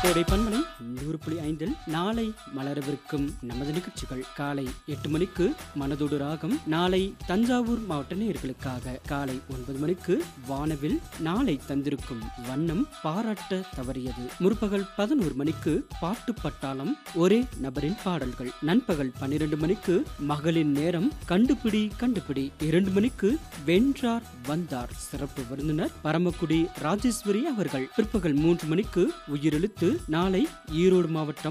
கோடை பன்மலை நூறு புள்ளி ஐந்தில் நாளை மலரவிருக்கும் நமது நிகழ்ச்சிகள் காலை எட்டு மணிக்கு மனதோடு ராகம் நாளை தஞ்சாவூர் மாவட்ட நேயர்களுக்காக காலை ஒன்பது மணிக்கு வானவில் நாளை தந்திருக்கும் வண்ணம் பாராட்ட தவறியது முற்பகல் பதினோரு மணிக்கு பாட்டு பட்டாளம் ஒரே நபரின் பாடல்கள் நண்பகல் பன்னிரண்டு மணிக்கு மகளின் நேரம் கண்டுபிடி கண்டுபிடி இரண்டு மணிக்கு வென்றார் வந்தார் சிறப்பு விருந்தினர் பரமக்குடி ராஜேஸ்வரி அவர்கள் பிற்பகல் மூன்று மணிக்கு உயிரெழுத்து நாளை ஈரோடு மாவட்டம்